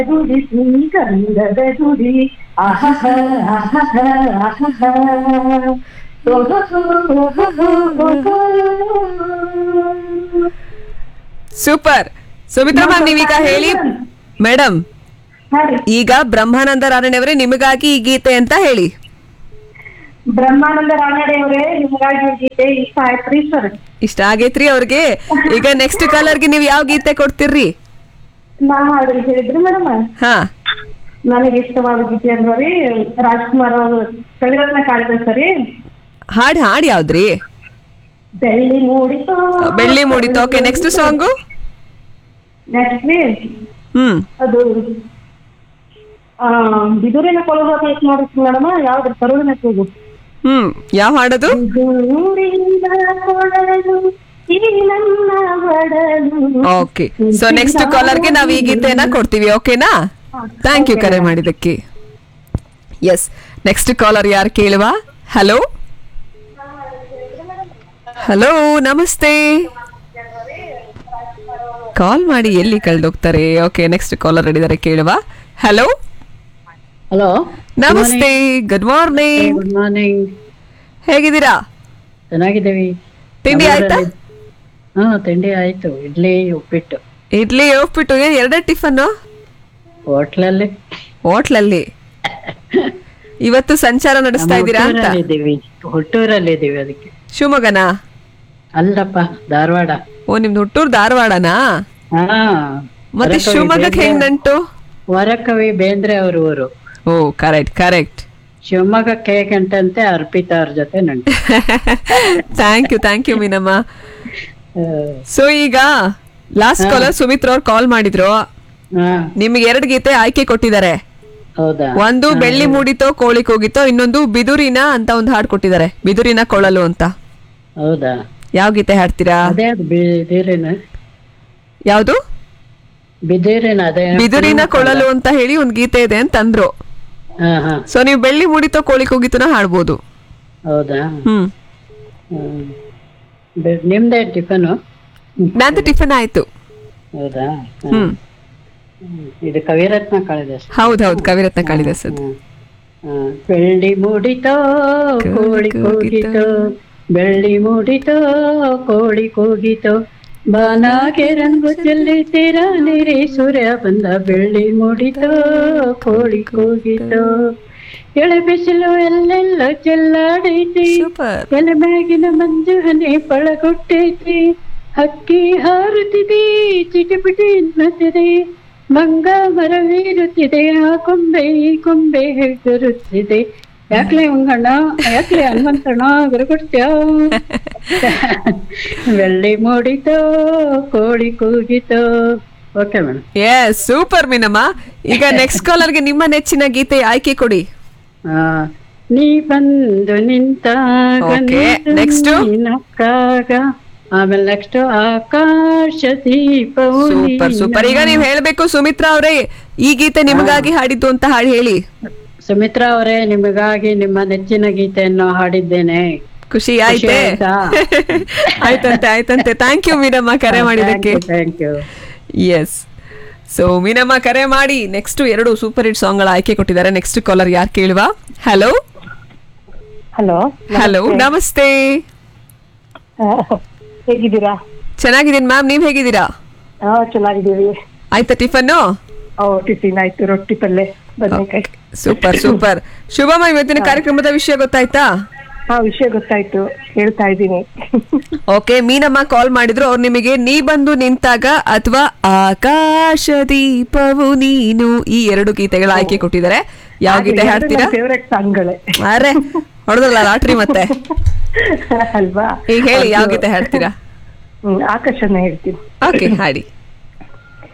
ಗುಡಿಸಿ ಗಂಧದ ಗುಡಿ ಆಹಹ ಆಹಹ ಆಹಹ ಸೂಪರ್ ಸುಮಿತ್ರಾ ಮ್ಯಾಮ್ ನೀವೀಗ ಹೇಳಿ ಮೇಡಮ್ ಹಾಗೆ ಈಗ ಬ್ರಹ್ಮಾನಂದ ರಾನಡೆಯವರೇ ನಿಮಗಾಗಿ ಈ ಗೀತೆ ಅಂತ ಹೇಳಿ ಬ್ರಹ್ಮಾನಂದ ರಾನಡೆಯವರೇ ನಿಮಗಾಗಿ ಈ ಗೀತೆ ಇಷ್ಟ ಆಯ್ತ್ರಿ ಸರ್ ಇಷ್ಟ ಆಗೈತ್ರಿ ಅವ್ರಿಗೆ ಈಗ ನೆಕ್ಸ್ಟ್ ಕಲರ್ಗೆ ನೀವು ಯಾವ ಗೀತೆ ಕೊಡ್ತೀರ್ರಿ ನಾ ಹಾಡ್ರಿ ಹೇಳಿದ್ರಿ ಮೇಡಮ್ ಹಾ ನನಗೆ ಇಷ್ಟವಾದ ಗೀತೆ ಅಂದ್ರೆ ರಾಜ್ಕುಮಾರ್ ಅವರು ಕವಿರತ್ನ ಕಾಳಿದಾಸ ರೀ ಹಾಡ್ ಹಾಡ್ ಯಾವ್ದ್ರಿ ಬೆಳ್ಳಿ ಮೂಡಿತು ಬೆಳ್ಳಿ ಮೂಡಿತು ಓಕೆ ನೆಕ್ಸ್ಟ್ ಸಾಂಗು ನೆಕ್ಸ್ಟ್ ರೀ ಹ್ಮ್ ಅದು ಆ, ಬಿದುರಿನ ಕೊಳಲು ಐತಿ ನೋಡ್ರಿ ಮೇಡಮ್ ಯಾವ್ದು ಕರುಳಿನ ಕೂಗು ಹ್ಮ್ ಯಾವ ಹಾಡದು ಬಿದುರಿನ ಕೊಳಲು ಈ ನನ್ನ ಒಡಲು ಓಕೆ ಸೊ ನೆಕ್ಸ್ಟ್ ಕಾಲರ್ಗೆ ನಾವು ಈ ಗೀತೆಯನ್ನ ಕೊಡ್ತೀವಿ ಓಕೆನಾ ಥ್ಯಾಂಕ್ ಯು ಕರೆ ಮಾಡಿದ್ದಕ್ಕೆ ಎಸ್ ನೆಕ್ಸ್ಟ್ ಕಾಲರ್ ಯಾರು ಕೇಳುವ ಹಲೋ ಹಲೋ ನಮಸ್ತೆ ಕಾಲ್ ಮಾಡಿ ಎಲ್ಲಿ ಕಳ್ದೋಗ್ತಾರೆ ಓಕೆ ನೆಕ್ಸ್ಟ್ ಕಾಲರ್ ಹಿಡಿದಾರೆ ಕೇಳುವ ಹಲೋ ಹಲೋ ನಮಸ್ತೆ ಗುಡ್ ಮಾರ್ನಿಂಗ್ ಗುಡ್ ಮಾರ್ನಿಂಗ್ ಹೇಗಿದ್ದೀರಾ ಚೆನ್ನಾಗಿದ್ದೀವಿ ತಿಂಡಿ ಆಯ್ತಾ ಹಾ ತಿಂಡಿ ಆಯ್ತು ಇಡ್ಲಿ ಉಪ್ಪಿಟ್ಟು ಇಡ್ಲಿ ಹೋಗ್ಬಿಟ್ಟು ಏನ್ ಎರಡೇ ಟಿಫನ್ ಹೋಟ್ಲಲ್ಲಿ ಹೋಟ್ಲಲ್ಲಿ ಇವತ್ತು ಸಂಚಾರ ನಡೆಸ್ತಾ ಇದ್ದೀರಾ ಅಂತ ಇದ್ದೀವಿ ಹುಟ್ಟೂರಲ್ಲಿ ಇದ್ದೀವಿ ಅದಕ್ಕೆ ಶಿವಮೊಗ್ಗನಾ ಅಲ್ಲಪ್ಪ ಧಾರವಾಡ ಓ ನಿಮ್ದು ಹುಟ್ಟೂರ್ ಧಾರವಾಡನಾ ಹಾ ಮತ್ತೆ ವರಕವಿ ಶಿವಮೊಗ್ಗಕ್ಕೆ ಬೇಂದ್ರೆ- ಹೆಂಗ್ ನಂಟು ವರಕವಿ ಬೇಂದ್ರೆ ಅವ್ರ ಊರು ಓ ಕರೆಕ್ಟ್ ಕರೆಕ್ಟ್ ಶಿವಮೊಗ್ಗಕ್ಕೆ ಹೇಗಂಟಂತೆ ಅರ್ಪಿತಾ ಅವ್ರ ಜೊತೆ ನಂಟು thank you thank you Meenamma ಆ, ಸೊ ಈಗ ಲಾಸ್ಟ್ ಕಾಲರ್ ಸುಮಿತ್ರ ಅವ್ರು ಕಾಲ್ ಮಾಡಿದ್ರು ಹಾ ನಿಮ್ಗೆ ಎರಡು ಗೀತೆ ಆಯ್ಕೆ ಕೊಟ್ಟಿದ್ದಾರೆ ಹೌದಾ ಒಂದು ಬೆಳ್ಳಿ ಮೂಡಿತೋ ಕೋಳಿ ಕೂಗಿತೋ ಇನ್ನೊಂದು ಬಿದುರಿನ ಅಂತ ಒಂದು ಹಾಡು ಕೊಟ್ಟಿದ್ದಾರೆ ಬಿದುರಿನ ಕೊಳಲು ಅಂತ ಹೌದಾ ಯಾವ ಗೀತೆ ಹಾಡ್ತೀರಾ ಅದೇ ಅದು ಬಿದಿರಿನ ಯಾವುದು ಬಿದಿರಿನ ಅದೇ ಬಿದುರಿನ ಕೊಳಲು ಅಂತ ಹೇಳಿ ಒಂದು ಗೀತೆ ಇದೆ ಅಂತ ಅಂದ್ರು ಹಾ ಹಾ ಸೊ ನೀವು ಬೆಳ್ಳಿ ಮೂಡಿತೋ ಕೋಳಿ ಕೂಗಿತೋನ ಹಾಡ್ಬೋದು ಹೌದಾ ಹ್ಮ್ ಹ್ಮ್. ಬೆ- ನಿಮ್ದೇ ಟಿಫನು ನಂದು ಟಿಫನ್ ಆಯ್ತು ಹೌದಾ ಹ್ಮ್. ಹ್ಮ್ ಹ್ಮ್. ಇದು ಕವಿರತ್ನ ಕಾಳಿದಾಸ ಹೌದೌದು ಕವಿರತ್ನ ಕಾಳಿದಾಸದ್ ಹ್ಮ್. ಹ್ಮ್. ಬೆಳ್ಳಿ ಮೂಡಿತೋ ಕೋಳಿ ಕೂಗಿತೋ ಬೆಳ್ಳಿ ಮೂಡಿತೋ ಕೋಳಿ ಕೂಗಿತೋ ಬಾನಾಗೆ ರಂಗು ಚೆಲ್ಲಿದ್ದೀರ ನೀರಿ ಸೂರ್ಯ ಬಂದ ಬೆಳ್ಳಿ ಮೂಡಿತೋ ಕೋಳಿ ಕೂಗಿತೋ ಎಳೆ ಬಿಸಿಲು ಎಲ್ಲೆಲ್ಲ ಚೆಲ್ಲಾಡೈತಿ ಸೂಪರ್ ಎಲೆ ಮ್ಯಾಗಿನ ಮಂಜು ಹನಿ ಪಳಗೊಟ್ಟೈತಿ ಹಕ್ಕಿ ಹಾರುತ್ತಿದೆ ಚಿಟಿಪಿಟಿ ಎನ್ನುತ್ತಿದೆ ಮಂಗ ಮರವೀರುತ್ತಿದೆ ಆ ಕೊಂಬೆ ಈ ಕೊಂಬೆ ಹೆಗರುತ್ತಿದೆ ಯಾಕ್ಲೆ ಮಂಗಣ್ಣ ಯಾಕ್ಲೆ ಹನುಮಂತಣ್ಣ ಗುರುಗುಡ್ತ್ಯೋ ಬೆಳ್ಳಿ ಮೂಡಿತೋ ಕೋಳಿ ಕೂಗಿತೋ ಓಕೆ ಮೇಡಮ್ ಏ ಸೂಪರ್ ಮೀನಮ್ಮ ಈಗ ನೆಕ್ಸ್ಟ್ ಕಾಲರ್ಗೆ ನಿಮ್ಮ ನೆಚ್ಚಿನ ಗೀತೆ ಆಯ್ಕೆ ಕೊಡಿ ಆ, ನೀ ಬಂದು ನಿಂತಾಗ Okay, next. ನಕ್ಕಾಗ ಆಮೇಲೆ ನೆಕ್ಸ್ಟ್ ಆಕಾಶ ದೀಪವು ಸೂಪರ್ ಸೂಪರ್ ಈಗ ನೀವು ಹೇಳ್ಬೇಕು ಸುಮಿತ್ರಾ ಅವರೇ ಈ ಗೀತೆ ನಿಮಗಾಗಿ ಹಾಡಿದ್ದು ಅಂತ ಹಾಡು ಹೇಳಿ ಸುಮಿತ್ರಾ ಅವರೇ ನಿಮಗಾಗಿ ನಿಮ್ಮ ನೆಚ್ಚಿನ ಗೀತೆಯನ್ನು ಹಾಡಿದ್ದೇನೆ ಖುಷಿ ಆಯ್ತೆ ಆಯ್ತಾ? ಆಯ್ತಂತೆ ಆಯ್ತಂತೆ ಥ್ಯಾಂಕ್ ಯು ಮೀನಮ್ಮ ಕರೆ ಮಾಡಿದ್ದಕ್ಕೆ thank you yes so Meenamma ಕರೆ ಮಾಡಿ ನೆಕ್ಸ್ಟ್ ಎರಡು ಸೂಪರ್ ಹಿಟ್ ಸಾಂಗ್ಗಳ ಆಯ್ಕೆ ಕೊಟ್ಟಿದ್ದಾರೆ ನೆಕ್ಸ್ಟ್ ಕಾಲರ್ ಯಾರು ಕೇಳುವ ಹಲೋ ಹಲೋ ಹಲೋ ನಮಸ್ತೆ ಹೇಗಿದ್ದೀರಾ ಚೆನ್ನಾಗಿದ್ದೀನಿ ಮ್ಯಾಮ್ ನೀವ್ ಹೇಗಿದ್ದೀರಾ ಹಾ ಚೆನ್ನಾಗಿದ್ದೀವಿ ಆಯ್ತಾ ಟಿಫನ್ನು ಓ ಟಿಫಿನ್ ಆಯ್ತು ರೊಟ್ಟಿ ಪಲ್ಲೆ ಬದನೆಕಾಯಿ ಸೂಪರ್ ಸೂಪರ್ ಶುಭಮ ಇವತ್ತಿನ ಕಾರ್ಯಕ್ರಮದ ವಿಷಯ ಗೊತ್ತಾಯ್ತಾ ಹಾ ವಿಷಯ ಗೊತ್ತಾಯ್ತು ಹೇಳ್ತಾ ಇದ್ದೀನಿ ಓಕೆ ಮೀನಮ್ಮ ಕಾಲ್ ಮಾಡಿದ್ರು ಅವ್ರು ನಿಮಗೆ ನೀ ಬಂದು ನಿಂತಾಗ ಅಥವಾ ಆಕಾಶ ದೀಪವು ನೀನು ಈ ಎರಡು ಗೀತೆಗಳ ಆಯ್ಕೆ ಕೊಟ್ಟಿದ್ದಾರೆ ಯಾವ ಗೀತೆ ಹಾಡ್ತೀರಾ ಫೇವ್ರೆಟ್ ಸಾಂಗ್ಗಳೇ ಅರೆ ಹೊಡೆದ್ರಲ್ಲ ಲಾಟ್ರಿ ಮತ್ತೆ ಅಲ್ವಾ ಈಗ ಹೇಳಿ ಯಾವ ಗೀತೆ ಹಾಡ್ತೀರಾ ಹ್ಮ್ ಆಕಾಶನ ಹೇಳ್ತೀನಿ ಓಕೆ ಹಾಡಿ